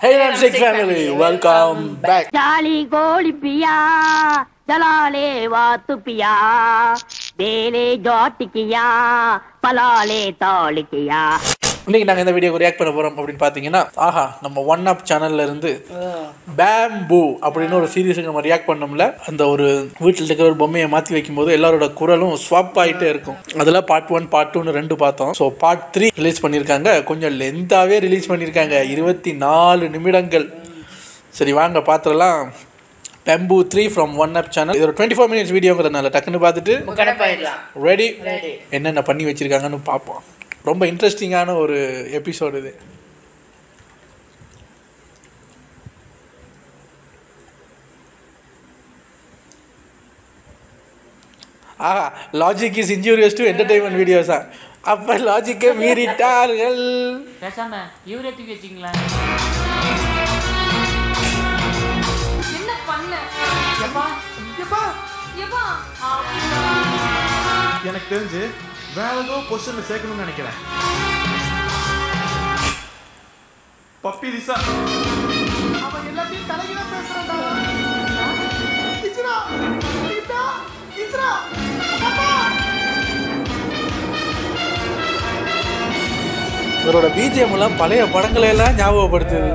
Hey, I'm Six Family. Welcome back. ಜಾಲಿ ಗೋಳಿ ಪಿಯ ಜಲಾಲೆ ವಾತು ಪಿಯ ಬೇಲೆ ஜாட்டிக்கியா பலாலே தாளிக்கியா இன்னைக்கு நாங்க இந்த வீடியோக்கு ரியாக்ட் பண்ண போறோம் அப்படின்னு பாத்தீங்கன்னா ஆஹா நம்ம ஒன் அப் சேனல்ல இருந்து பேம்பு அப்படின்னு ஒரு சீரீஸுக்கு நம்ம ரியாக்ட் பண்ணோம்ல அந்த ஒரு வீட்டில் இருக்கிற ஒரு பொம்மையை மாத்தி வைக்கும்போது எல்லாரோட குரலும் ஸ்வாப் ஆயிட்டே இருக்கும் அதுல பார்ட் ஒன் பார்ட் டூன்னு ரெண்டு பார்த்தோம் ஸோ பார்ட் த்ரீ ரிலீஸ் பண்ணியிருக்காங்க கொஞ்சம் லென்த்தாவே ரிலீஸ் பண்ணியிருக்காங்க இருபத்தி நாலு நிமிடங்கள் சரி வாங்க பார்த்துடலாம் பெம்பு three from one up channel இது ஒரு டுவெண்ட்டி ஃபோர் மினிட்ஸ் வீடியோங்கிறதுனால டக்குன்னு பார்த்துட்டு கணப்பாயிடலாம் ரெடி என்னென்ன பண்ணி வச்சிருக்காங்கன்னு பார்ப்போம் ரொம்ப இன்ட்ரெஸ்டிங்கான ஒரு எபிசோடு இது ஆஹா logic is injurious to entertainment வீடியோஸா அப்ப லாஜிக்கை மீறிட்டார்கள் பேசாம இவரே தூக்கி வச்சிங்களா என்ன பண்ண எப்பா எப்பா எனக்கு தெரிஞ்சு வேற ஏதோ பொசிஷன்ல சேர்க்கணும்னு நினைக்கிறேன் பப்பி ரிசா அவன் எல்லாத்தையும் தலைகீழ பேசுறான்டா இஸ்ரா இதா இஸ்ரா அப்பா இவரோட பிஜிஎம் எல்லாம் பழைய படங்களை எல்லாம் ஞாபகப்படுத்துது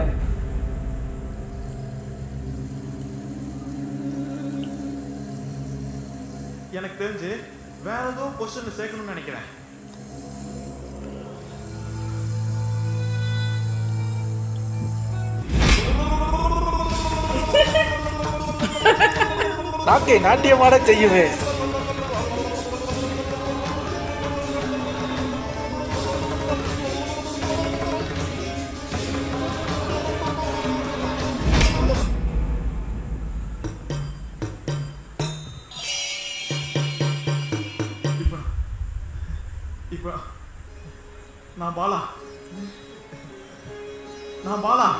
எனக்கு தெரிஞ்சு வேற ஏதோ பொசிஷன்ல சேர்க்கணும்னு நினைக்கிறேன் நாக்கை நாட்டியமாட செய்யுமே இப்போ இப்போ நான் பாலா நான் பாலா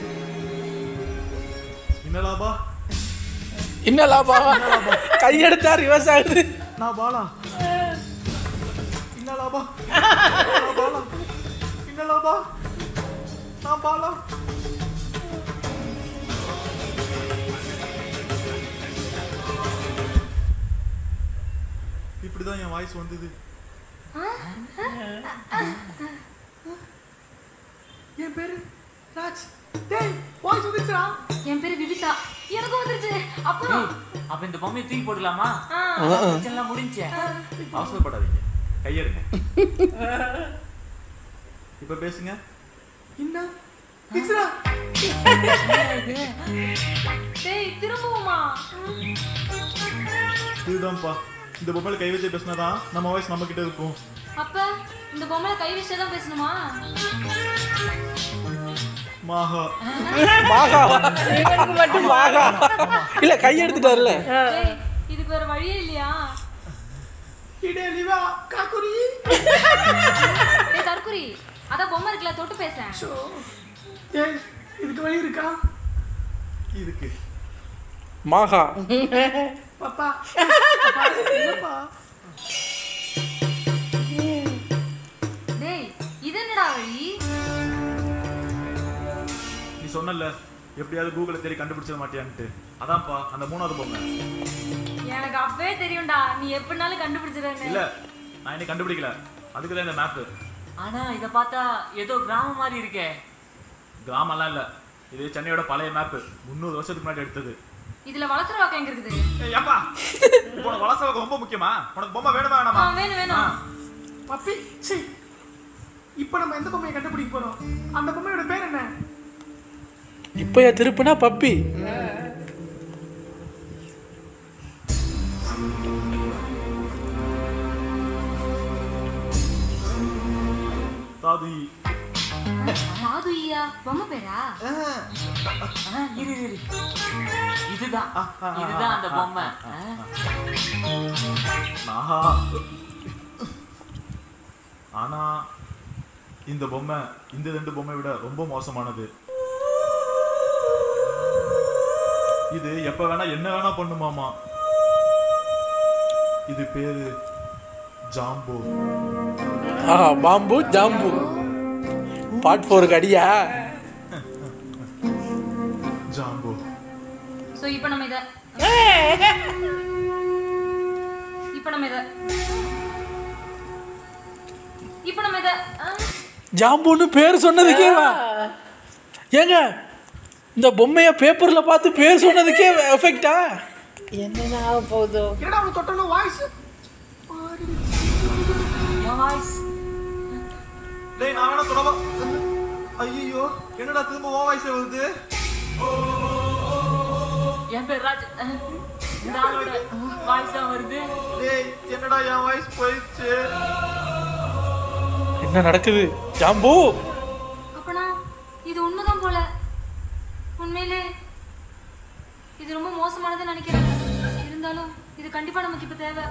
என்னலாபா என்ன லாபம் கையெடுத்தா ரிவர்ஸ் ஆகுது நான் பாலா என்னலாபா நான் பாலா என்னலாபா நான் பாலா இப்படிதான் என் வாய்ஸ் வந்தது என் பேரு ராஜ் டேய் வாய்ஸ் வந்துச்சுடா என் பேரு விவிதா எனக்கும் வந்துருச்சு அப்புறம் அப்ப இந்த பொம்மையை தூக்கி போடலாமா எல்லாம் முடிஞ்சே அவசரப்படாதீங்க கையெடுங்க இப்ப பேசுங்க என்ன இஸ்ரா டேய் திரும்பவுமா இதுதான்ப்பா இந்த பொம்மையில கை வச்சு பேசினாதான் நம்ம வாய்ஸ் நம்ம கிட்ட இருக்கும் அப்ப இந்த பொம்மையில கை வச்சே தான் பேசணுமா மாஹா மாகா மாகா இல்ல கையெடுத்துட்டாருல டேய் இதுக்கு வேற வழியே இல்லையா இடே லிவா காக்குரி டேய் தற்குறி அதான் பொம்மை இருக்குல்ல தொட்டு பேசேன் டேய் இதுக்கு வழி இருக்கா இருக்கு மாகா பாப்பா அப்பா, என்னப்பா டேய் இது என்னடா வழி நீ சொன்னல எப்படியாவது கூகுள தேடி கண்டுபிடிச்சிட மாட்டியான்ட்டு அதான்ப்பா அந்த மூணாவது பொம்மை எனக்கு அப்பவே தெரியும்டா நீ எப்படினாலும் கண்டுபிடிச்சிருன்னு இல்ல நான் இன்னும் கண்டுபிடிக்கல அதுக்கு தான் இந்த மேப்பு ஆனா இத பார்த்தா ஏதோ கிராமம் மாதிரி இருக்கே கிராமம்லாம் இல்ல இது சென்னையோட பழைய மேப்பு முந்நூறு வருஷத்துக்கு முன்னாடி எடுத்தது இதுல வளசர வாக்கம் எங்க இருக்குது ஏய், ஏப்பா இப்போ உனக்கு வளச வகம் ரொம்ப முக்கியமா உனக்கு பொம்மை வேணுமா ஆ, வேணாமா வேணும் வேணும் பப்பி சி இப்போ நம்ம எந்த பொம்மையை கண்டுபிடிக்க போறோம் அந்த பொம்மையோட பேர் என்ன இப்பயா திருப்புனா பப்பி தாது மாதுயா பொம்மை பேரா ஆ, இரு இரு, இரு. இதுதான் இதுதான் அந்த பொம்மை ஆ? ஆஹா ஆனா இந்த பொம்மை இந்த ரெண்டு பொம்மை விட ரொம்ப மோசமானது இது எப்ப வேணா என்ன வேணா பண்ணுமாமா இது பேரு ஜாம்போ ஆஹா பாம்பு ஜாம்பு பார்ட் ஃபோருக்கு அடியா ஸோ இப்போ நம்ம இதை இப்போ நம்ம இதை இப்போ நம்ம இதை ஆ, ஜாம்புன்னு பேர் சொன்னதுக்கேவா ஏங்க இந்த பொம்மையை பேப்பரில் பார்த்து பேர் சொன்னதுக்கே எஃபெக்டா என்னென்ன ஆக போகுதோ என்னடா அவன் தொட்டோன்னு வாய்ஸ் வாய்ஸ் டேய் நான் வேணா தொடவா ஐயோ என்னடா திரும்ப ஓ வாய்ஸ் வருது என் பேர் ராஜ் இந்த ஆளோட வாய்ஸ் தான் வருது டேய் என்னடா என் வாய்ஸ் போயிடுச்சு என்ன நடக்குது ஜாம்பு அப்பனா இது உண்மைதான் போல உண்மையிலே இது ரொம்ப மோசமானதுன்னு நினைக்கிறேன் இருந்தாலும் இது கண்டிப்பா நமக்கு இப்ப தேவை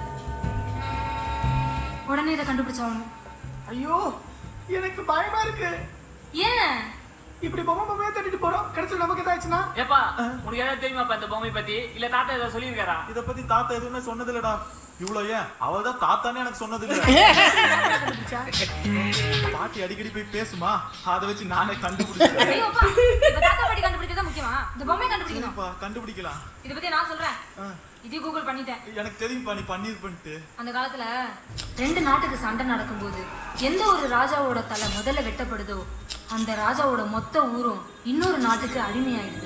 உடனே இதை கண்டுபிடிச்சாகணும் ஐயோ எனக்கு பயமா இருக்கு ஏன் இப்படி பொம்மை பொம்மையா தட்டிட்டு போறோம் கடைசியில் நமக்கு ஏதாச்சுன்னா ஏப்பா உனக்கு ஏதாவது தெரியுமாப்பா இந்த பொம்மை பத்தி இல்ல தாத்தா ஏதாவது சொல்லியிருக்காரா இத பத்தி தாத்தா எதுவுமே சொன்னது இல்லடா இவ்வளவு ஏன் அவள் தான் தாத்தானே எனக்கு சொன்னது இல்ல பாட்டி அடிக்கடி போய் பேசுமா அதை வச்சு நானே கண்டுபிடிச்சேன் ஐயோ அப்பா இப்ப தாத்தா பாட்டி கண்டுபிடிக்கிறதா முக்கியமா இந்த பொம்மையை கண்டுபிடிக்கணும் சரிப்பா கண்டுபிடிக்கலாம் இதை பத்தி நான் சொல்றேன் ஆ, இது கூகுள் பண்ணிட்டேன் எனக்கு தெரியும்பா நீ பண்ணிருப்பன்ட்டு அந்த காலத்துல ரெண்டு நாட்டுக்கு சண்டை நடக்கும்போது எந்த ஒரு ராஜாவோட தலை முதல்ல வெட்டப்படுதோ அந்த ராஜாவோட மொத்த ஊரும் இன்னொரு நாட்டுக்கு அடிமையாயிடுது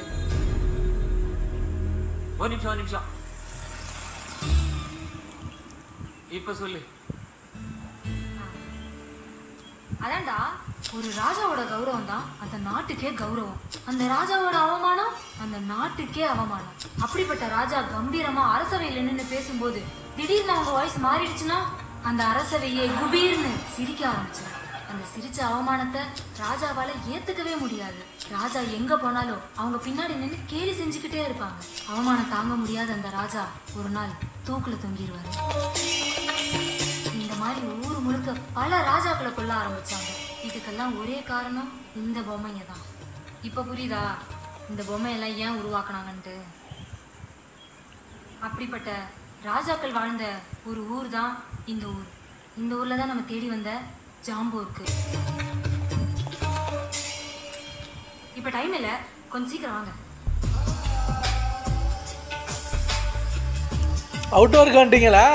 ஒரு நிமிஷம் ஒரு நிமிஷம் இப்ப சொல்லு அதான்டா ஒரு ராஜாவோட கௌரவம் தான் அந்த நாட்டுக்கே கௌரவம் அந்த ராஜாவோட அவமானம் அந்த நாட்டுக்கே அவமானம் அப்படிப்பட்ட ராஜா கம்பீரமா அரசவையில் நின்று பேசும்போது திடீர்னு அவங்க வாய்ஸ் மாறிடுச்சுன்னா அந்த அரசவையே குபீர்னு சிரிக்க ஆரம்பிச்சிடும் அந்த சிரிச்ச அவமானத்தை ராஜாவால ஏத்துக்கவே முடியாது ராஜா எங்க போனாலும் அவங்க பின்னாடி நின்று கேலி செஞ்சுக்கிட்டே இருப்பாங்க அவமானம் தாங்க முடியாத அந்த ராஜா ஒரு நாள் தூக்குல தொங்கிடுவாரு இந்த மாதிரி ஊர் முழுக்க பல ராஜாக்களை கொல்ல ஆரம்பிச்சாங்க இதுக்கெல்லாம் ஒரே காரணம் இந்த பொம்மைங்க தான் இப்போ புரியுதா இந்த பொம்மையெல்லாம் ஏன் உருவாக்குனாங்கன்ட்டு அப்படிப்பட்ட ராஜாக்கள் வாழ்ந்த ஒரு ஊர் தான் இந்த ஊர் இந்த ஊர்ல தான் நம்ம தேடி வந்த ஜாம்போ இருக்கு இப்போ டைம் இல்லை கொஞ்சம் சீக்கிரம் வாங்க அவுட்டோருக்கு வந்துட்டீங்களா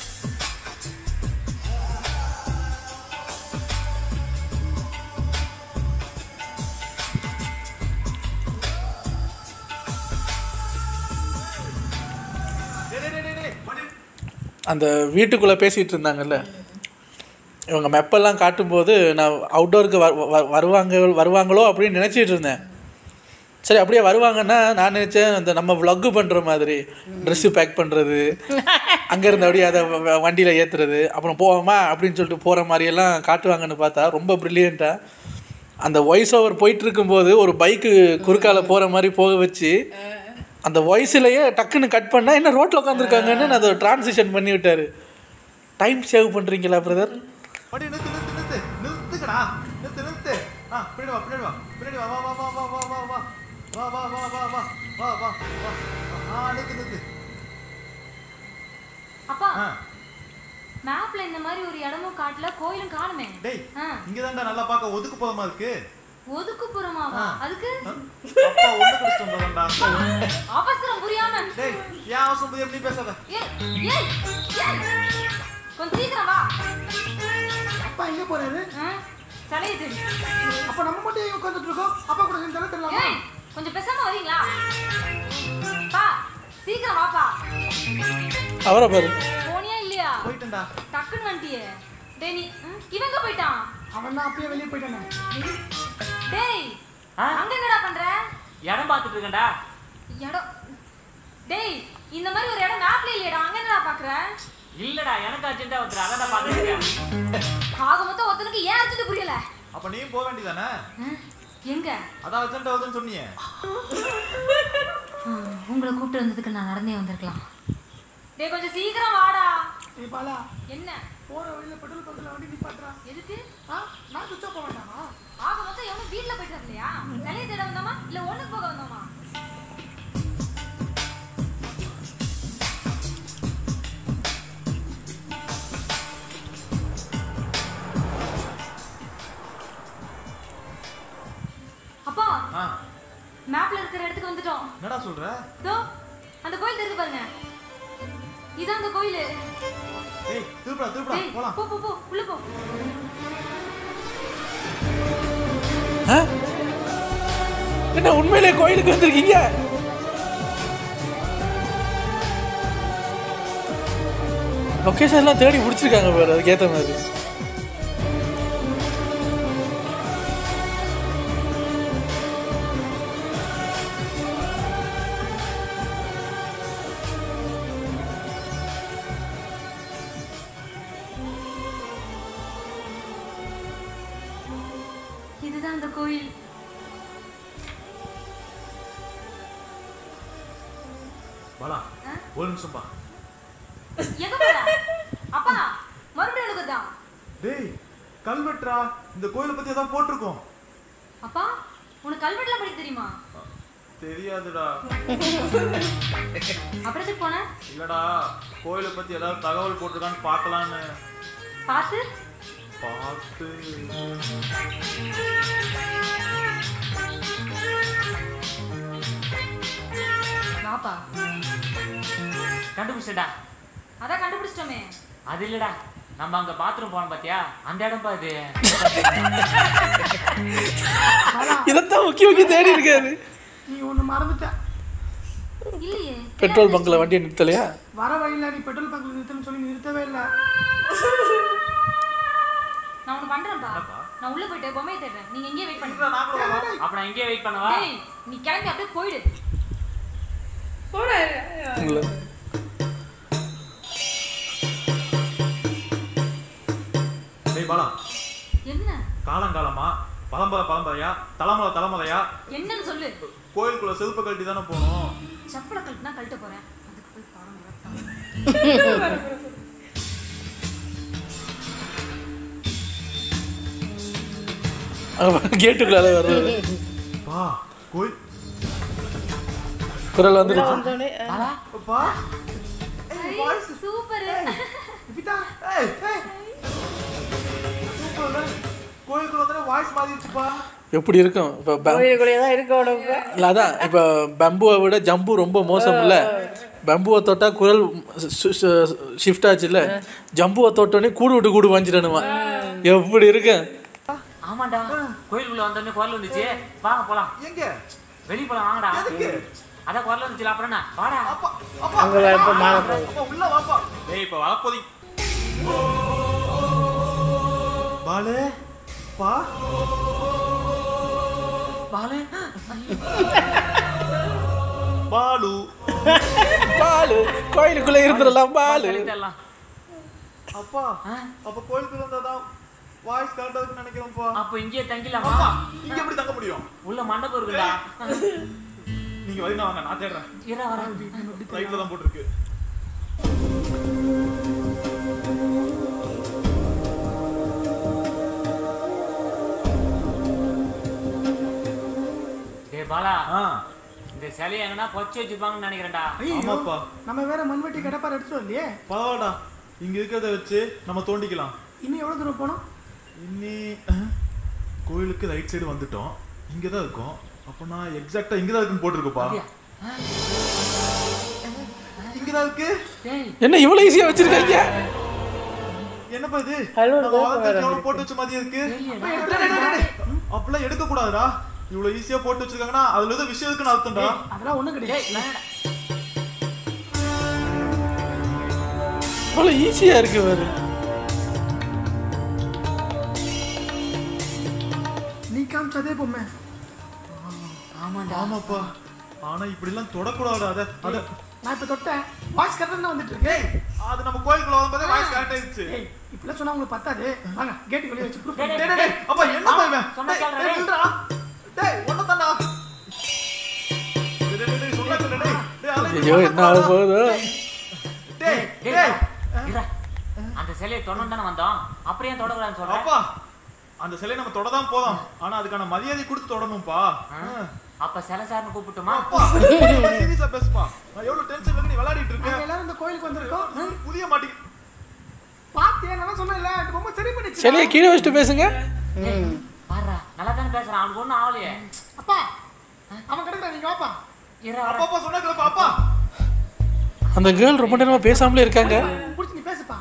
டேய், டேய், டேய், டேய், பண்ணு. அந்த வீட்டுக்குள்ளே பேசிகிட்டு இருந்தாங்கல்ல இவங்க மெப்பெல்லாம் காட்டும்போது நான் அவுட்டோருக்கு வருவாங்க வருவாங்களோ அப்படின்னு நினச்சிட்டு இருந்தேன் சரி அப்படியே வருவாங்கன்னா நான் நினச்சேன் அந்த நம்ம vlog பண்ணுற மாதிரி ட்ரெஸ்ஸு பேக் பண்ணுறது அங்கேருந்து அப்படியே அதை வண்டியில் ஏற்றுறது அப்புறம் போவோமா அப்படின்னு சொல்லிட்டு போகிற மாதிரியெல்லாம் காட்டுவாங்கன்னு பார்த்தா ரொம்ப ப்ரில்லியண்ட்டாக அந்த வாய்ஸ் ஓவர் போயிட்டு இருக்கும்போது ஒரு பைக்கு குறுக்கால போகிற மாதிரி போக வச்சு அந்த வாய்ஸ்லயே டக்குன்னு கட் பண்ணா என்ன ரோட்டில் உட்காந்துருக்காங்கன்னு அதை டிரான்சிஷன் பண்ணி விட்டாரு டைம் சேவ் பண்ணுறீங்களா பிரதர் அடி, நிறுத்து, நிறுத்து, நிறுத்து. நிறுத்துக்கடா. நிறுத்து, நிறுத்து. ஆ, பின்னாடி வா, பின்னாடி வா. பின்னாடி வா, வா, வா, வா, வா, வா, வா, வா. வா, வா, வா, வா, வா. வா, வா, வா. ஆ, நிறுத்து, நிறுத்து. அப்பா ஆ, மேப்ல இந்த மாதிரி ஒரு இடமும் காட்டல கோயிலும் காணுமே டேய், ஆ, இங்கதான்டா நல்லா பார்க்க ஒதுக்குப்புறமா இருக்கு ஒதுக்குப்புறமாவா அதுக்கு அப்பா ஒண்ணு குடிச்சிட்டு வந்தோம்டா. அவசரம் புரியாம டேய், ஏன் அவசரம் புரியாம நீ பேசாத ஏய், ஏய், ஏய். கொஞ்சம் சீக்கிரம் வா அப்பா எங்க போறாரு ஆ, சிலையை தேடி அப்ப நம்ம மட்டும் ஏன் உட்காந்துட்டு இருக்கோம் அப்பா கூட சேர்ந்து தலை தெரியலாமா ஏய் கொஞ்சம் பேசாம வரீங்களா பா சீக்கிரம் வாப்பா அவரை பாரு போனியா இல்லையா போயிட்டேன்டா டக்குன்னு வந்துட்டியே டேய் நீ ம், இவன் எங்க போயிட்டான் அவன் தான் அப்பயே வெளியே போயிட்டானே டேய் ஆ? அங்க என்னடா பண்ற இடம் பார்த்துட்டு இருக்கேன்டா இடம் டேய் இந்த மாதிரி ஒரு இடம் மேப்ல இல்லையடா அங்க என்னடா பாக்குற இல்லடா எனக்கு அர்ஜென்ட்டா வந்துரு அதான் நான் பார்த்துட்டு இருக்கேன் ஆக மொத்தம் ஒருத்தனுக்கு ஏன் அர்ஜென்ட் புரியல அப்ப நீயும் போக வேண்டியதானே ஆ, எங்க அதான் அர்ஜென்ட் ஆகுதுன்னு சொன்னியே ஆ, உங்களை கூப்பிட்டு வந்ததுக்கு நான் நடந்தே வந்திருக்கலாம் டேய் கொஞ்சம் சீக்கிரம் வாடா ஏய் பாலா என்ன போற வழியில பெட்ரோல் பங்க்ல வண்டி நிப்பாட்டுறா எதுக்கு ஆ நான் சுத்தம் போக வேண்டாமா ஆக மொத்தம் எவனும் வீட்ல போயிட்டு வரலையா சிலையை தேட வந்தோமா இல்ல ஒண்ணுக்கு போக வந்தோமா அப்பா ஆ மேப்ல இருக்கிற இடத்துக்கு வந்துட்டோம் என்னடா சொல்ற இதோ கோயில் இருக்கு பாருங்க இதான் அந்த கோயில் ஏய் திருப்படா திருப்படா டேய் போலாம் போ போ போ உள்ள போ ஆ? என்ன உண்மையிலே கோயிலுக்கு வந்திருக்கீங்க லொக்கேஷன் எல்லாம் தேடி பிடிச்சிருக்காங்க பாரு அதுக்கேற்ற மாதிரி இதுதான் அந்த கோயில் பாலா ஆ? ஒரு நிமிஷம் பா எங்க போற அப்பா மறுபடியும் எனக்கு தான் டேய் கல்வெட்ரா இந்த கோயிலை பத்தி ஏதாவது போட்டிருக்கோம் அப்பா உனக்கு கல்வெட்டுலாம் படிக்க தெரியுமா தெரியாதுடா அப்புறம் எதுக்கு போன இல்லடா கோயிலை பத்தி ஏதாவது தகவல் போட்டிருக்கான்னு பார்க்கலான்னு பார்த்து பார்த்து வாப்பா கண்டுபிடிச்சடா அதான் கண்டுபிடிச்சிட்டோமே அது இல்லடா நம்ம அங்க பாத்ரூம் போனோம் பாத்தியா அந்த இடம் பா இது இதைத்தான் முக்கிய முக்கிய தேடி இருக்காரு நீ ஒன்று மறந்துட்ட இல்லையே பெட்ரோல் பங்க்ல வண்டியை நிறுத்தலையா வர வழியில் நீ பெட்ரோல் பங்க்ல நிறுத்தணும்னு சொல்லி நிறுத்தவே இல்லை நான் ஒண்ணு பண்றேன்ப்பா நான் உள்ள போயிட்டு பொம்மையை தேடுறேன் நீங்க இங்கே வெயிட் பண்ணுங்க அப்ப நான் இங்கேயே வெயிட் பண்ணவா டேய் நீ கிளம்பி அப்படியே போயிடு இல்ல. டேய் பாலா என்ன காலங்காலமா பரம்பரை பரம்பரையா தலைமுறை தலைமுறையா என்னன்னு சொல்லு கோயிலுக்குள்ள செருப்பை கழட்டி தானே போகணும் செப்பலை கழட்டினா கழட்ட போறேன் அதுக்கு போய் பாடம் நடத்தாம. கேட்டுக்குள்ளால வர்றது பா கோயில் குரல் வந்துருச்சு வந்தோடனே பா ஐய், சூப்பரு இப்படிதா ஏய் ஏய் சூப்பர் தானே கோயிலுக்குள்ள தானே வாய்ஸ் மாறிடுச்சுப்பா எப்படி இருக்கும் இப்போ கோயிலுக்குள்ளேயே தான் இருக்கணும் இப்ப. இல்லை அதான் இப்போ பம்புவை விட ஜம்பு ரொம்ப மோசம் இல்லை பம்புவை தொட்டா குரல் ஷிஃப்ட் ஆச்சுல்ல ஜம்புவை தொட்டோடனே கூடு விட்டு கூடு வாஞ்சிடணுமா எப்படி இருக்கு ஆமாண்டா கோயிலுக்குள்ள வந்தோடனே குரல் வந்துச்சு வாங்க போலாம் எங்க வெளிய போலாம் வாங்கடா எதுக்கு? அதான் குரல் வந்துச்சுல அப்புறம் என்ன வாடா அப்பா அப்பா அங்க வரப்ப மாலை போகும். அப்பா உள்ள வாப்பா டேய் இப்ப வரப்போதி பாலு பா பாலு பாலு பாலு கோயிலுக்குள்ள இருந்துடலாம் பாலு எல்லாம் அப்பா அப்ப கோயிலுக்குள்ள இருந்தாதான் வாய்ஸ் கரெக்டா இருக்குன்னு நினைக்கிறேன்ப்பா அப்ப இங்கேயே தங்கிடலாமா அப்பா இங்க எப்படி தங்க முடியும் உள்ள மண்டபம் இருக்குடா நீங்க வரீங்க வாங்க நான் தேடுறேன் இரா வரா ரைட்ல தான் போட்டிருக்கு டேய் பாலா ஆ இந்த சிலையை எங்கன்னா பொச்சு வச்சுப்பாங்கன்னு நினைக்கிறேன்டா ஐயோ ஆமாப்பா நம்ம வேற மண்வெட்டி கடப்பார் எடுத்துட்டு இல்லையே பரவாயில்லடா இங்க இருக்கிறத வச்சு நம்ம தோண்டிக்கலாம் இன்னும் எவ்வளவு தூரம் போனோம் இன்னி அஹ், கோயிலுக்கு ரைட் சைடு வந்துட்டோம் இங்க தான் இருக்கோம் அப்போ நான் எக்ஸாக்டா இங்க தான் இருக்குன்னு போட்டிருக்குப்பா அப்படியா? இங்க தான் இருக்கு டேய் என்ன இவ்வளோ ஈஸியாக வச்சிருக்காங்க என்னப்பா இது கல்லூரி நம்ம வாரத்துக்கு எவ்வளவு போட்டு வச்ச மாதிரி இருக்கு டேய், டேய், டேய், டேய். அப்படிலாம் எடுக்க கூடாதுடா இவ்வளவு ஈஸியா போட்டு வச்சிருக்காங்கன்னா அதுல ஏதோ விஷயம் இருக்குன்னு அர்த்தம்டா அதெல்லாம் ஒண்ணும் கிடையாது வேணாடா. இவ்வளோ ஈஸியாக இருக்கு பாரு நீ காமிச்சதே பொம்மை ஆமாண்டா ஆமாப்பா ஆனா இப்படி எல்லாம் தொடக்கூடாது அத அத நான் இப்ப தொட்டேன் வாய்ஸ் கரெக்டாக தான் வந்துட்டு இருக்கு அது நம்ம கோயிலுக்குள்ள வரும்போதே வாய்ஸ் கரெக்ட் ஆயிடுச்சு ஏய் இப்படிலாம் சொன்னா உங்களுக்கு பத்தாது வாங்க கேட்டு வெளியே வச்சு proof டேய், பண்ணுங்க. டேய், டேய், டேய், அப்பா என்னப்பா இவன் சொன்னா டேய், கேளுடா, டேய், டேய். நில்லுடா. டேய் ஒன்னதானா டேய் டேய், டேய் சொன்னா கேளு, டேய் டேய் அலை, ஐயோ என்ன ஆக போகுதோ டேய் டேய் டேய் இரா. அந்த சிலையை தொடர்ந்து தானே வந்தோம் அப்புறம் ஏன் தொடக்கூடாதுன்னு சொல்றேன் அப்பா அந்த சிலையை நம்ம தொடதான் போதும் ஆனா அதுக்கான மரியாதை கொடுத்து தொடணும்ப்பா அப்ப சிலை சார்னு கூப்பிட்டுமா அப்பா சீரியஸா பேசுப்பா நான் எவ்வளவு டென்ஷன்ல இருக்கு நீ விளையாடிட்டு நாங்க இருக்க எல்லாரும் இந்த கோயிலுக்கு வந்திருக்கோம் புரிய மாட்டேங்குது பார்த்தேன் நான் சொன்னேன்ல இந்த பொம்மை சரி பண்ணிச்சு சிலையை கீழே வச்சுட்டு பேசுங்க பாருடா நல்லா தானே பேசுறான் அவனுக்கு ஒன்றும் ஆகலையே அப்பா அவன் கிடக்குறான் நீங்க வாப்பா இரா அப்பா அப்பா சொன்னா கேளுப்பா அப்பா அந்த கேர்ள் ரொம்ப நேரமா பேசாமலே இருக்காங்க பிடிச்சி நீ பேசுப்பா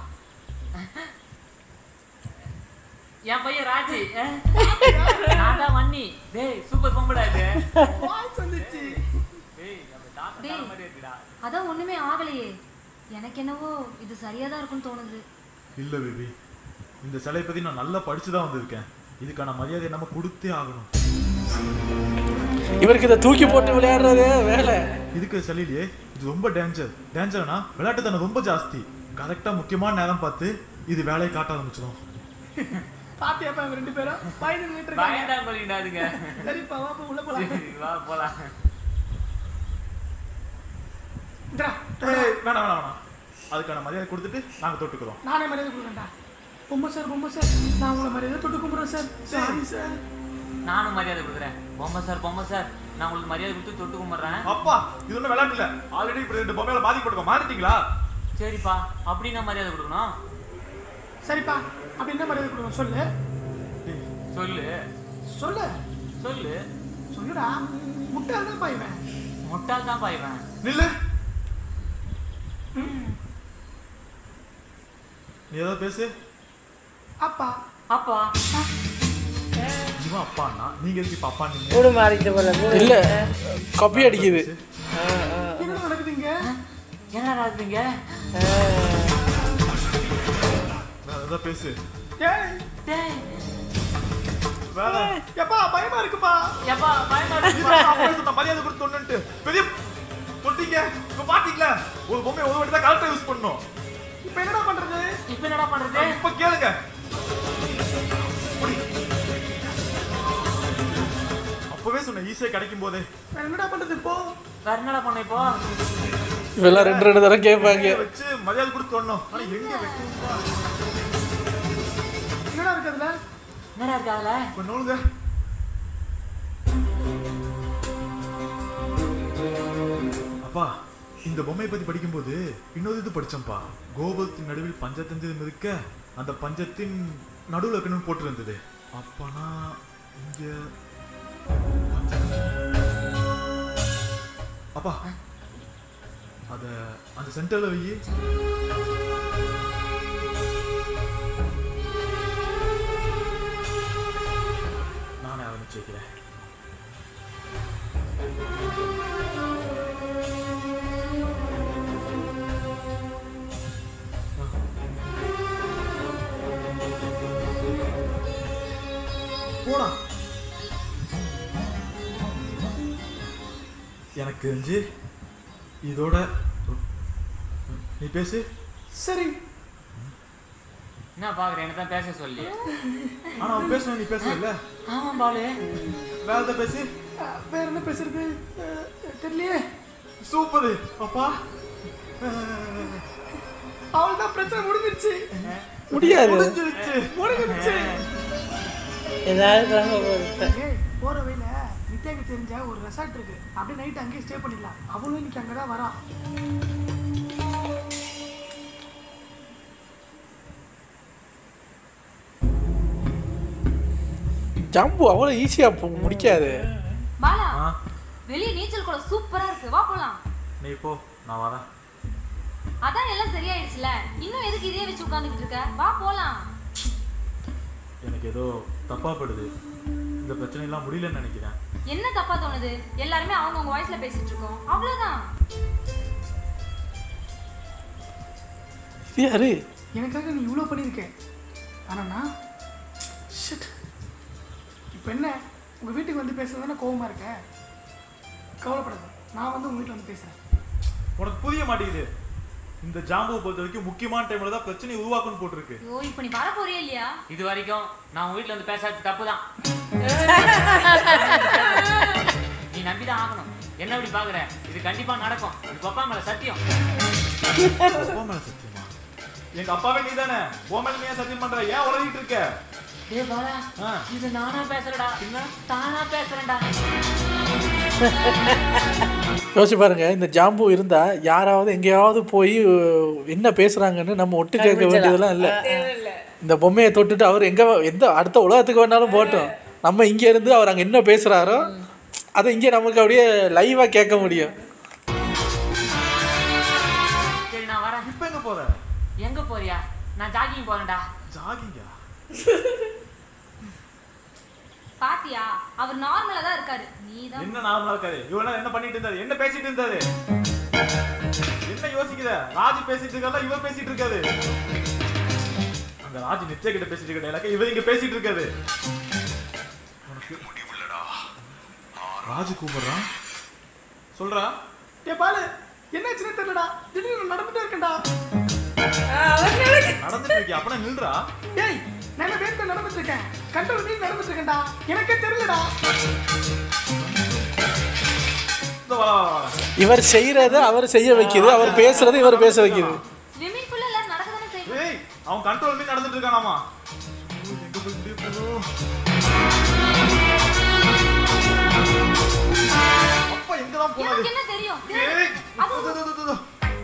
என் பையன் ராஜி அஹ். நான் தான் வன்னி டேய் சூப்பர் பொம்பளை இது வாய்ஸ் வந்துச்சு டேய் நம்ம தாத்தா டேய். மாதிரி இருக்குடா அதான் ஒண்ணுமே ஆகலையே எனக்கு என்னவோ இது சரியா தான் இருக்கும்னு தோணுது இல்ல பேபி இந்த சிலையை பத்தி நான் நல்லா படிச்சு தான் வந்திருக்கேன் இதுக்கான மரியாதை நம்ம கொடுத்தே ஆகணும் இவருக்கு இதை தூக்கி போட்டு விளையாடுறதே வேலை இதுக்கு சிலையிலேயே இது ரொம்ப டேஞ்சர் டேஞ்சர்னா விளையாட்டுத்தனம் ரொம்ப ஜாஸ்தி கரெக்டா முக்கியமான நேரம் பார்த்து இது வேலையை காட்ட ஆரம்பிச்சிடும் பாத்தியாப்பா இவங்க ரெண்டு பேரும் பயந்து நின்னுட்டு இருக்காங்க பயந்தா கொள்ளிடாதுங்க சரிப்பா வாப்பா உள்ள போலாம் சரி வா போலாம் இந்தா, ஏய், வேணாம் வேணாம் வேணாம் அதுக்கான மரியாதை கொடுத்துட்டு நாங்க தொட்டுக்கிறோம் நானே மரியாதை கொடுக்கண்டா பொம்மை சார் பொம்மை சார் நான் உங்களை மரியாதை தொட்டு கும்பிட்றேன் சார் சாரி சார் நானும் மரியாதை கொடுக்குறேன் பொம்மை சார் பொம்மை சார் நான் உங்களுக்கு மரியாதை கொடுத்து தொட்டு கும்பிட்றேன் அப்பா இது ஒன்றும் விளையாட்டு இல்ல ஆல்ரெடி இப்படி ரெண்டு பொம்மையில பாதிக்கப்பட்டிருக்கோம் மாறிட்டீங்களா சரிப்பா அப்படி நான் மரியாதை கொடுக்கணும் சரிப்பா அப்படி என்ன மரியாதை கொடுக்கணும் சொல்லு சொல்லு சொல்லு சொல்லு சொல்லுடா முட்டாள் தான் இவன் முட்டாள் தான் பாய்வேன் நில்லு நீ ஏதாவது பேசு அப்பா அப்பா இவன் அப்பான்னா நீங்க எதுக்கு இப்ப அப்பா நீங்க கூடு மாறிட்டு போல கூடு இல்ல கப்பி அடிக்குது என்ன நடக்குதுங்க என்னடா இருக்குங்க வேற ஏதாவது பேசு ஏய் டேய் வேற எப்பா பயமா இருக்குப்பா எப்பா பயமா இருக்கு இப்ப அப்பா சொன்ன மரியாதை கொடுத்து ஒண்ணுன்ட்டு பெரிய தொட்டிங்க இப்ப பாத்தீங்களா ஒரு பொம்மை ஒரு வாட்டி தான் கரெக்டா யூஸ் பண்ணணும் இப்போ என்னடா பண்றது இப்ப என்னடா பண்றது இப்ப கேளுங்க புடி. அப்பவே சொன்னேன் ஈஸியா கிடைக்கும் போதே வேற என்னடா பண்றது இப்போ வேற என்னடா பண்ண இப்போ இவெல்லாம் ரெண்டு ரெண்டு தரம் கேட்பாங்க வச்சு மரியாதை கொடுத்து சொன்னோம் ஆனா எங்க வைக்கணும்பா என்னடா இருக்கு அதுல என்னடா இருக்கு அதுல இப்ப நூலுங்க அப்பா இந்த பொம்மையை பத்தி படிக்கும்போது இன்னொரு இது படிச்சேன்ப்பா கோபுரத்தின் நடுவில் பஞ்சத்தஞ்சம் இருக்க அந்த பஞ்சத்தின் நடுவில் இருக்கணும்னு போட்டிருந்தது அப்பனா இங்க பஞ்சத்தஞ்சம். அப்பா அத அந்த சென்டர்ல வை நானே ஆரம்பிச்சு வைக்கிறேன் போடா எனக்கு தெரிஞ்சு இதோட நீ பேசு சரி என்ன பாக்குறேன் என்ன தான் பேச சொல்லி ஆனா அவன் பேசணும் நீ பேசல ஆமா பாலு வேற ஏதாவது பேசு அஹ், வேற என்ன பேசுறது அஹ், தெரியலையே சூப்பர் அப்பா அவள் தான் பிரச்சனை முடிஞ்சிருச்சு முடியாது முடிஞ்சிருச்சு முடிஞ்சிருச்சு ஏதாவது கிளம்ப போகுது ஏய் போற வழியில நித்யாக்கு தெரிஞ்ச ஒரு ரெசார்ட் இருக்கு அப்படியே நைட் அங்கேயே ஸ்டே பண்ணிடலாம் அவளும் இன்னைக்கு அங்கதான் வரா ஜம்பு அவ்வளோ ஈஸியா முடிக்காது பாலா ஆ வெளிய நீச்சல் குளம் சூப்பரா இருக்கு வா போலாம் நீ போ நான் வரேன் அதான் எல்லாம் சரியாயிடுச்சுல இன்னும் எதுக்கு இதே வச்சு உட்காந்துக்கிட்டு இருக்க வா போலாம் எனக்கு ஏதோ தப்பா படுது இந்த பிரச்சனை எல்லாம் முடியலன்னு நினைக்கிறேன் என்ன தப்பா தோணுது எல்லாருமே அவங்கவுங்க வாய்ஸ்ல பேசிட்டு இருக்கோம் அவ்வளவுதான் இது யாரு எனக்காக நீ இவ்வளோ பண்ணியிருக்க ஆனா ஷிட் இப்போ என்ன உங்கள் வீட்டுக்கு வந்து பேசுறது தானே கோவமாக இருக்க கவலைப்படாத நான் வந்து உங்கள் வீட்டில் வந்து பேசுகிறேன் உனக்கு புரிய மாட்டேங்குது இந்த ஜாம்புவை பொறுத்த வரைக்கும் முக்கியமான டைம்ல தான் பிரச்சனை உருவாக்குன்னு போட்டிருக்கு ஐயோ இப்போ நீ வர போறியா இல்லையா இது வரைக்கும் நான் உங்க வீட்ல வந்து பேசாதது தப்பு தான் நீ நம்பிதான் ஆகணும் என்ன இப்படி பாக்குற இது கண்டிப்பா நடக்கும் இது பப்பா மேல சத்தியம் அப்பா மேல சத்தியமா எங்க அப்பாவே நீ தானே உன் மேல நீ ஏன் சத்தியம் பண்ற ஏன் உளறிட்டு இருக்க டேய் பாலா ஆ. இது நானா பேசுறடா தானா பேசுறேன்டா யோசிச்சு பாருங்க இந்த ஜாம்பு இருந்தா யாராவது எங்கேயாவது போய் என்ன பேசுறாங்கன்னு நம்ம ஒட்டு கேட்க வேண்டியதெல்லாம் இல்லை இந்த பொம்மையை தொட்டுட்டு அவர் எங்க எந்த அடுத்த உலகத்துக்கு வேணாலும் போட்டோம் நம்ம இங்க இருந்து அவர் அங்க என்ன பேசுறாரோ அதை இங்கே நமக்கு அப்படியே லைவா கேட்க முடியும் நான் ஜாகிங் போறேன்டா ஜாகிங்கா பாத்தியா அவர் நார்மலா தான் இருக்காரு நீ தான் என்ன நார்மலா இருக்காது இவன் என்ன பண்ணிட்டு இருந்தாரு என்ன பேசிட்டு இருந்தாரு என்ன யோசிக்குத ராஜு பேசிட்டு இருக்காரு இவன் பேசிட்டு இருக்காரு அங்க ராஜு நித்யா கிட்ட பேசிட்டு இருக்க எனக்கு இவன் இங்க பேசிட்டு இருக்காரு உனக்கு ராஜு கூப்பிடுறான் சொல்றா ஏ பாலு என்னாச்சுன்னு தெரியலடா திடீர்னு நடந்துட்டே இருக்கேன்டா நடந்துட்டு இருக்கியா அப்பனா நில்றா டேய் நான் என்ன வேணுக்கு நடந்துட்டு இருக்கேன் கண்ட்ரோல் மீறி நடந்துட்டு இருக்கேன்டா எனக்கே தெரியலடா இந்த வா, வா, வா. இவர் செய்யறத அவர் செய்ய வைக்குது அவர் பேசுறத இவர் பேச வைக்குது ஸ்விம்மிங் பூல்ல எல்லாரும் நடக்க தானே செய்வோம் ஏய் அவன் கண்ட்ரோல் மீறி நடந்துட்டு இருக்கானாமா ஐயோ, எங்க போய் முடிய போதோ அப்பா எங்க தான் போனது எனக்கு என்ன தெரியும் ஏய், அது இதோ, இதோ, இதோ, இதோ.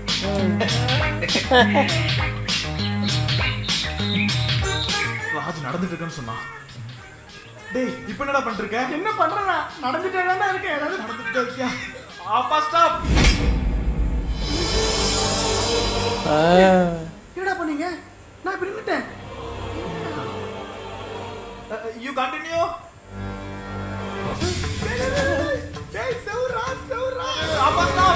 ராஜு நடந்துட்டு இருக்கேன்னு சொன்னா டேய் இப்போ என்னடா பண்ணிட்டு இருக்க என்ன பண்றேன்னா நடந்துட்டே தானே இருக்கேன் ஏதாவது நடந்துட்டு தான் இருக்கியா அப்பா ஸ்டாப் ஆ. என்னடா பண்ணீங்க நான் இப்ப நின்னுட்டேன் யூ கண்டினியூ டேய், டேய், டேய், டேய். டேய் செவுரா செவுரா அப்பா ஸ்டாப்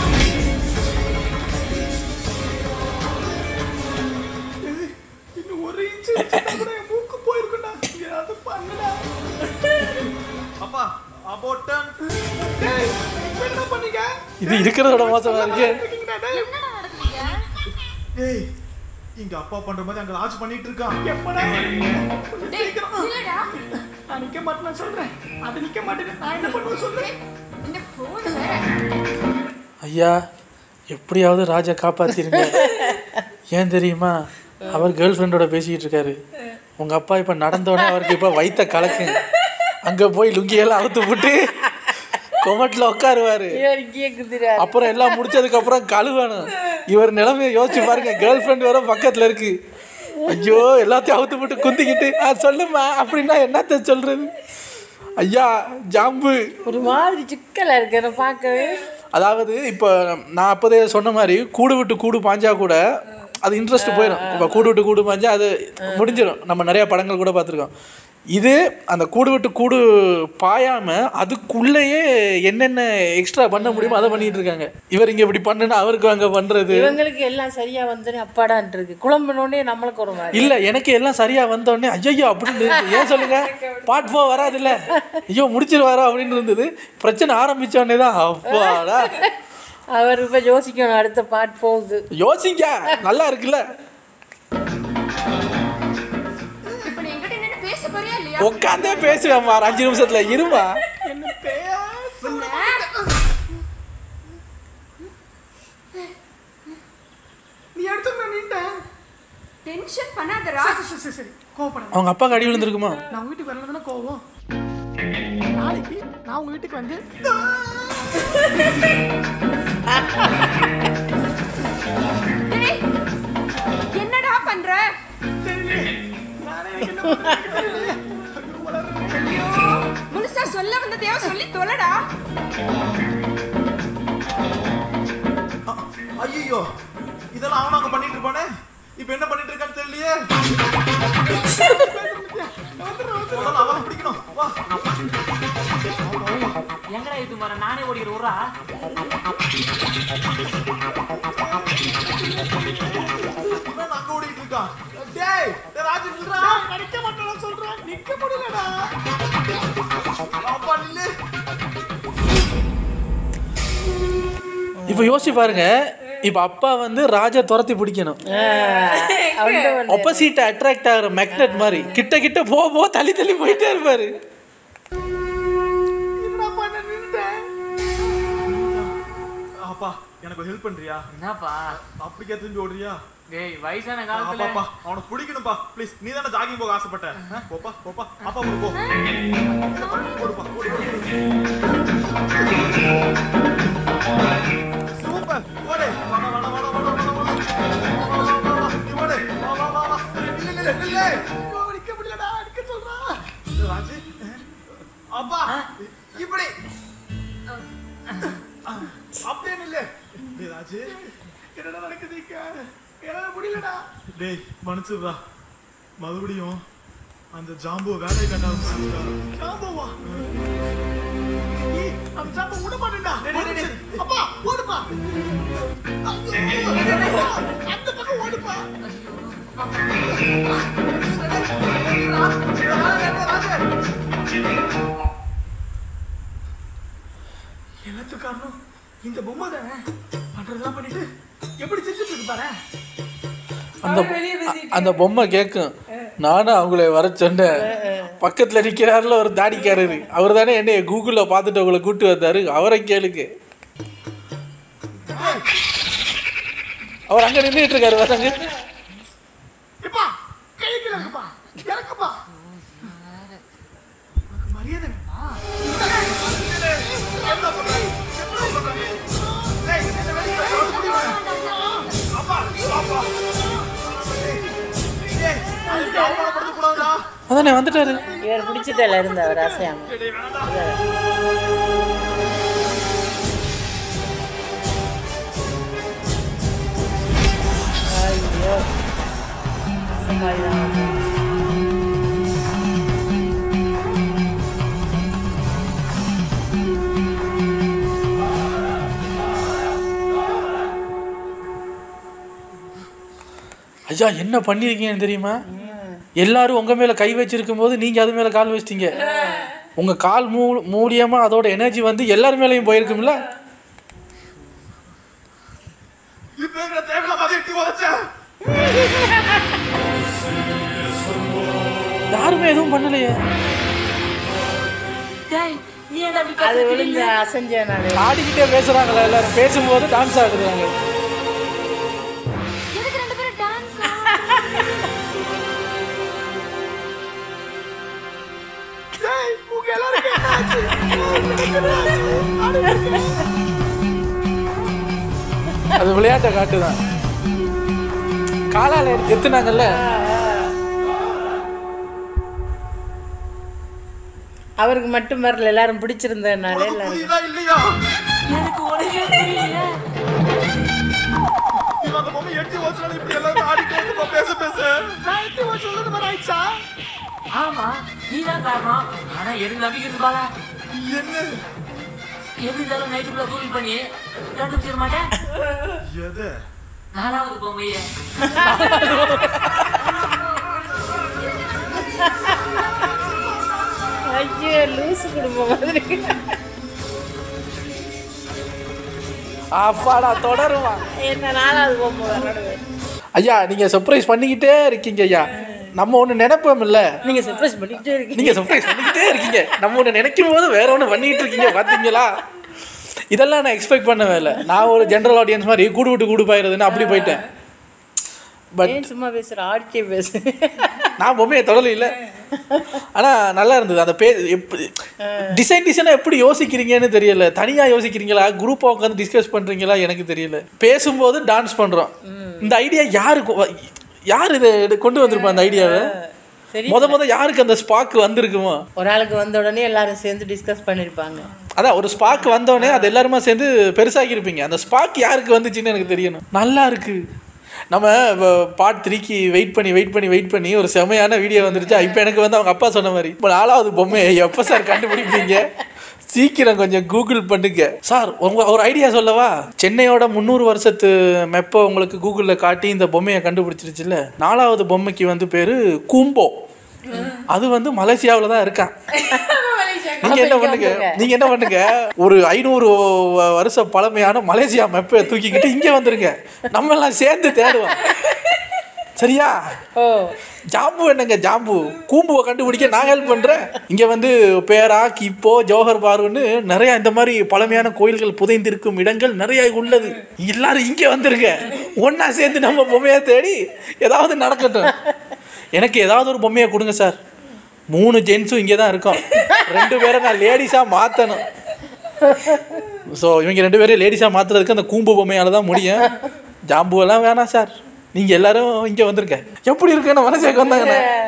டேய், இன்னும் ஒரு இன்ச்சு வச்சிருந்தா கூட என் மூக்கு போயிருக்கும்டா ஏதாவது பண்ணுடா அப்பா அபவுட் டர்ன் டேய் இப்ப என்ன பண்ணீங்க இது இருக்கிறதோட மோசமா இருக்கு இருக்கீங்கடா, டேய். என்னடா நடக்குறீங்க டேய் இங்க அப்பா பண்ற மாதிரி அங்க ராஜ் பண்ணிட்டு இருக்கான் எப்படா கொஞ்சம் டேய் சீக்கிரம் இல்லடா நான் நிக்க மாட்டேன்னு நான் சொல்றேன் அது நிக்க மாட்டேன் நான் என்ன பண்ணுவேன் சொல்றேன் இந்த போன் வேற ஐயா எப்படியாவது ராஜா காப்பாத்திருங்க ஏன் தெரியுமா அவர் கேர்ள் ஃப்ரெண்டோட பேசிக்கிட்டு இருக்காரு உங்க அப்பா இப்ப நடந்தோடனே அவருக்கு இப்ப வைத்த கலக்கு அங்க போய் லுங்கியெல்லாம் அவுத்து போட்டு கொமட்டில் உட்காருவாரு இவர் இங்கேயே குதிராரு அப்புறம் எல்லாம் முடிச்சதுக்கு அப்புறம் கழுவணும் இவர் நிலைமையை யோசிச்சு பாருங்க கேர்ள் ஃப்ரெண்ட் வர பக்கத்துல இருக்கு ஐயோ எல்லாத்தையும் அவுத்து போட்டு குந்திக்கிட்டு ஆ சொல்லுமா அப்படின்னா என்னத்த சொல்றது ஐயா ஜாம்பு ஒரு மாதிரி சிக்கலா இருக்கு அதை பார்க்கவே அதாவது இப்போ நான் அப்போதே சொன்ன மாதிரி கூடு விட்டு கூடு பாஞ்சா கூட அது இன்ட்ரெஸ்ட் போயிடும் இப்போ கூடு விட்டு கூடு பாஞ்சா அது முடிஞ்சிடும் நம்ம நிறைய படங்கள் கூட பார்த்துருக்கோம் இது அந்த கூடு விட்டு கூடு பாயாம அதுக்குள்ளேயே என்னென்ன எக்ஸ்ட்ரா பண்ண முடியுமோ அதை பண்ணிட்டு இருக்காங்க இவர் இங்க இப்படி பண்ணுனா அவருக்கு அங்க பண்றது இவங்களுக்கு எல்லாம் சரியா வந்தோடனே அப்பாடான்ட்டு இருக்கு குழம்பினோடனே நம்மளுக்கு ஒரு மாதிரி இல்ல எனக்கு எல்லாம் சரியா வந்த உடனே ஐயோ அப்படின்னு இருந்துச்சு. ஏன் சொல்லுங்க பார்ட் ஃபோர் வராது இல்ல ஐயோ முடிச்சிருவாரோ அப்படின்னு இருந்தது பிரச்சனை ஆரம்பிச்ச உடனே தான் அப்பாடா அவர் இப்ப யோசிக்கணும் அடுத்த பாட் போகுது யோசிங்க நல்லா இருக்குல்ல இப்ப நீ என்கிட்ட நின்னு பேச போறியா இல்லையா உட்காந்தே பேசுவேம்மா ஒரு அஞ்சு நிமிஷத்துல இருமா என்ன பேச நீ எடுத்து நான் நின்ட்டேன் டென்ஷன் பண்ணாதடா சரி சரி சரி சரி கோவப்படாத அவங்க அப்பாவுக்கு அடி விழுந்திருக்குமா நான் உங்க வீட்டுக்கு வரல தானே கோவம் நாளைக்கு நான் உங்க வீட்டுக்கு வந்து டேய் என்னடா பண்ற தெரியலையே. நானே எனக்கு என்ன பண்றதுன்னு தெரியலையே. ஐயோ, வளர்றேன். ஐயோ முழுசா சொல்ல வந்ததையா சொல்லி தொலைடா ஐயோ இதெல்லாம் அவன் அங்க பண்ணிட்டு இருப்பானே இப்போ என்ன பண்ணிட்டு இருக்கான்னு தெரியலையே முதல்ல அவனை பிடிக்கணும் வா எங்கடா இது மர நானே ஓடிக்கிற விட்றா இவன் அங்க ஓடிட்டு இருக்கான் டேய் டேய் ராஜு நில்றா நான் நிக்க மாட்டேன்னு சொல்றேன் நிக்க முடியலடா அப்பா நில்லு இப்போ யோசிச்சு பாருங்க இப்போ அப்பா வந்து ராஜா துரத்தி பிடிக்கணும் அவங்க வந்து ஆப்போசிட் அட்ராக்ட் ஆகிற மேக்னெட் மாதிரி கிட்ட கிட்ட போக போக தள்ளி தள்ளி போயிட்டே இருப்பாரு என்னடா பண்ண நின்ட்டேன் அப்பா எனக்கு ஹெல்ப் பண்றியா என்னப்பா அப்படிக்கே திரும்பி ஓடுறியா டேய் வயசான காலத்துல அப்பாப்பா அவனை பிடிக்கணும்ப்பா ப்ளீஸ் நீ தானே ஜாகிங் போக ஆசைப்பட்ட ஆ? போப்பா போப்பா அப்பா கூட போ ஓடுப்பா ஓடு ஓடு, ஓடு சூப்பர் ஓடு வா வா வா வா வா வா வா வா நீ ஓடு வா வா வா வா நில்லு நில்லு நில்லு ஐயோ, நிக்க முடியலடா நிக்க சொல்றா ராஜு அப்பா இப்படி அப்படியே நில்லு டேய் ராஜு என்னடா நடக்குது இங்க என்னால முடியலடா டேய் மன்னிச்சிடுறா மறுபடியும் அந்த ஜாம்பு வேலையை கண்டா ஜாம்புவா ஏய், அந்த ஜாம்பு விட மாட்டேன்டா அப்பா ஓடுப்பா ஐயோ, அந்த பக்கம் ஓடுப்பா எல்லாத்துக்கும் காரணம் இந்த பொம்மை தானே பண்றதெல்லாம் பண்ணிட்டு எப்படி சிரிச்சிட்டு இருக்கு பாரு அந்த அந்த பொம்மை கேட்கும் நானும் அவங்கள வர சொன்னேன் பக்கத்தில் நிற்கிறாருல ஒரு தாடிக்காரரு அவர் தானே என்னைய கூகுளில் பார்த்துட்டு அவங்கள கூட்டு வந்தாரு அவரை கேளுக்கு அவர் அங்கே நின்றுட்டு இருக்காரு வராங்க எப்பா கை கீழ இருக்குப்பா இறக்குப்பா உனக்கு மரியாதை வேணுமா அதானே வந்துட்டாரு இவர் பிடிச்சிட்டல இருந்த அவர் அசையாம ஐயோ சமாளிதான். ஐயா என்ன பண்ணியிருக்கீங்கன்னு தெரியுமா எல்லாரும் உங்க மேல கை வச்சிருக்கும் போது நீங்க அது மேல கால் வச்சிட்டீங்க உங்க கால் மூ மூலியமா அதோட எனர்ஜி வந்து எல்லார் மேலயும் போயிருக்கும்ல இப்போ எங்களை தேவையில்லாம அதை எட்டி உதைச்சேன் யாருமே எதுவும் பண்ணலையே டேய் நீ என்ன அப்படி அது பேசுறீங்க? விழுந்து அசைஞ்சனால ஆடிக்கிட்டே பேசுறாங்களா எல்லாரும் பேசும்போது டான்ஸ் ஆடுறாங்க எதுக்கு ரெண்டு பேரும் டான்ஸ் டேய் உங்க எல்லாருக்கும் என்ன ஆச்சு அது விளையாட்டை காட்டுதான் காலால எடுத்து எத்துனாங்கல்ல அவருக்கு மட்டும் வரல எல்லாரும் பிடிச்சிருந்ததுனால எல்லாரும் புரியுதா இல்லையா எனக்கு ஒண்ணுமே புரியலையே இவன் அந்த பொம்மை எட்டி உதைச்சாலும் இப்படி எல்லாரும் ஆடிட்டு வந்து பேச பேச நான் எட்டி வச்சு சொல்றது மாதிரி ஆயிடுச்சா ஆமா நீ தான் காரணம் ஆனா எனக்கு நம்பிக்கை இருப்பாளா என்ன எப்படி இருந்தாலும் நைட்டுக்குள்ள கூகுள் பண்ணி கண்டுபிடிச்சிட மாட்டேன் எதை நாலாவது பொம்மையே ஐயோ லூசு குடும்பம் மாதிரி அப்பாடா தொடருமா என்ன நாலாவது பொம்மை வரணும் ஐயா நீங்க சர்ப்ரைஸ் பண்ணிக்கிட்டே இருக்கீங்க ஐயா நம்ம ஒண்ணு நினைப்போம் இல்ல நீங்க சர்ப்ரைஸ் பண்ணிக்கிட்டே இருக்கீங்க நீங்க சர்ப்ரைஸ் பண்ணிக்கிட்டே இருக்கீங்க நம்ம ஒண்ணு நினைக்கும் போது வேற ஒண்ணு பண்ணிட்டு இருக்கீங்க பாத்தீங்களா இதெல்லாம் நான் எக்ஸ்பெக்ட் பண்ணவே இல்லை நான் ஒரு ஜென்ரல் ஆடியன்ஸ் மாதிரி கூடு விட்டு கூடு போயிருதுன்னு அப்படி போயிட்டேன் பட் ஏன் சும்மா பேசுற ஆடிக்கே பேசு நான் பொம்மையை தொடல இல்லை ஆனால் நல்லா இருந்தது அந்த பே எப்படி டிசைன் டிசைனாக எப்படி யோசிக்கிறீங்கன்னு தெரியல தனியாக யோசிக்கிறீங்களா குரூப்பாக உட்காந்து டிஸ்கஸ் பண்ணுறீங்களா எனக்கு தெரியல பேசும்போது டான்ஸ் பண்ணுறோம் இந்த ஐடியா யாருக்கு வ- யார் இதை எடு- கொண்டு வந்திருப்பா அந்த ஐடியாவை சரி முத முத யாருக்கு அந்த ஸ்பாக் வந்திருக்குமோ ஒரு ஆளுக்கு வந்த உடனே எல்லாரும் சேர்ந்து டிஸ்கஸ் பண்ணிருப்பாங்க அதான் ஒரு ஸ்பாக் வந்தோடனே அது எல்லாருமா சேர்ந்து பெருசாகி இருப்பீங்க அந்த ஸ்பாக் யாருக்கு வந்துச்சுன்னு எனக்கு தெரியணும் நல்லா இருக்கு நம்ம பார்ட் த்ரீக்கு வெயிட் பண்ணி வெயிட் பண்ணி வெயிட் பண்ணி ஒரு செமையான வீடியோ வந்துருச்சா இப்போ எனக்கு வந்து அவங்க அப்பா சொன்ன மாதிரி இப்போ நாலாவது பொம்மை எப்போ சார் கண்டுபிடிப்பீங்க சீக்கிரம் கொஞ்சம் கூகுள் பண்ணுங்க சார் உங்க ஒரு ஐடியா சொல்லவா சென்னையோட முந்நூறு வருஷத்து மெப்பை உங்களுக்கு கூகுளில் காட்டி இந்த பொம்மையை கண்டுபிடிச்சிருச்சுல்ல நாலாவது பொம்மைக்கு வந்து பேர் கூம்போ அது வந்து மலேசியாவில் தான் இருக்கான் நீங்க என்ன பண்ணுங்க நீங்க என்ன பண்ணுங்க ஒரு ஐநூறு வ- வருஷ பழமையான மலேசியா மெப்பை தூக்கிக்கிட்டு இங்க வந்துருங்க நம்ம எல்லாம் சேர்ந்து தேடுவோம் சரியா ஓ ஜாம்பு என்னங்க ஜாம்பு கூம்புவை கண்டுபிடிக்க நான் ஹெல்ப் பண்றேன் இங்க வந்து பேரா கிப்போ ஜோஹர் பாருன்னு நிறைய இந்த மாதிரி பழமையான கோயில்கள் புதைந்திருக்கும் இடங்கள் நிறைய உள்ளது எல்லாரும் இங்க வந்துருங்க ஒண்ணா சேர்ந்து நம்ம பொம்மையை தேடி ஏதாவது நடக்கட்டும் எனக்கு ஏதாவது ஒரு பொம்மையை கொடுங்க சார் மூணு ஜென்ஸும் இங்கே தான் இருக்கோம் ரெண்டு பேரை நான் லேடிஸாக மாற்றணும் ஸோ இவங்க ரெண்டு பேரும் லேடிஸாக மாற்றுறதுக்கு அந்த கூம்பு பொம்மையால தான் முடியும் ஜாம்புவெல்லாம் வேணாம் சார் நீங்கள் எல்லாரும் இங்கே வந்துருங்க எப்படி இருக்குன்னு மனசேக்கு வந்தாங்கண்ணே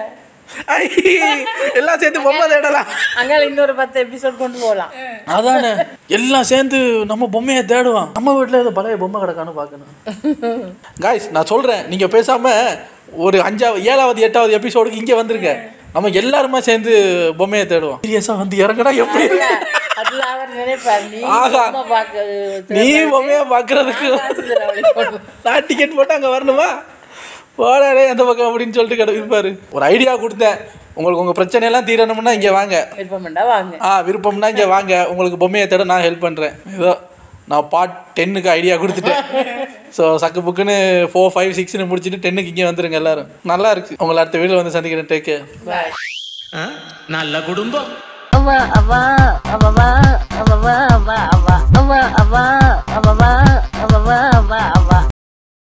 ஐ, எல்லாம் சேர்ந்து பொம்மை தேடலாம் அங்கால இன்னொரு பத்து எபிசோட் கொண்டு போகலாம் அதானே எல்லாம் சேர்ந்து நம்ம பொம்மையை தேடுவான் நம்ம வீட்டில் ஏதோ பழைய பொம்மை கிடக்கான்னு பார்க்கணும் காய்ஸ் நான் சொல்கிறேன் நீங்கள் பேசாமல் ஒரு அஞ்சாவது ஏழாவது எட்டாவது எபிசோடுக்கு இங்கே வந்துருங்க நம்ம எல்லாருமே சேர்ந்து பொம்மையை தேடுவோம் சீரியஸாக வந்து இறங்கினா எப்படி இருக்கு? அதுல அவர் நினைப்பார் நீ ஆகா. சும்மா பார்க்க நீ பொம்மையை பார்க்கறதுக்கு நான் டிக்கெட் போட்டு அங்கே வரணுமா போடாடே அந்த பக்கம் அப்படின்னு சொல்லிட்டு கிட இருப்பாரு ஒரு ஐடியா கொடுத்தேன் உங்களுக்கு உங்கள் பிரச்சனையெல்லாம் தீரணும்னா இங்கே வாங்க விருப்பம்டா வாங்க ஆ விருப்பம்னா இங்கே வாங்க உங்களுக்கு பொம்மையை தேட நான் ஹெல்ப் பண்ணுறேன் ஏதோ நான் பார்ட் டென்னுக்கு ஐடியா கொடுத்துட்டேன் ஸோ சக்கு புக்குன்னு ஃபோர் ஃபைவ் சிக்ஸ்னு முடிச்சுட்டு டென்னுக்கு இங்கே வந்துருங்க எல்லாரும் நல்லா இருக்கு உங்களை அடுத்த வீடியோ வந்து சந்திக்கிறேன் டேக்கு பாய் நல்ல குடும்பம் அவ அவ அவ அவ அவ அவ அவ அவ அவ அவ அவ அவ அவ அவ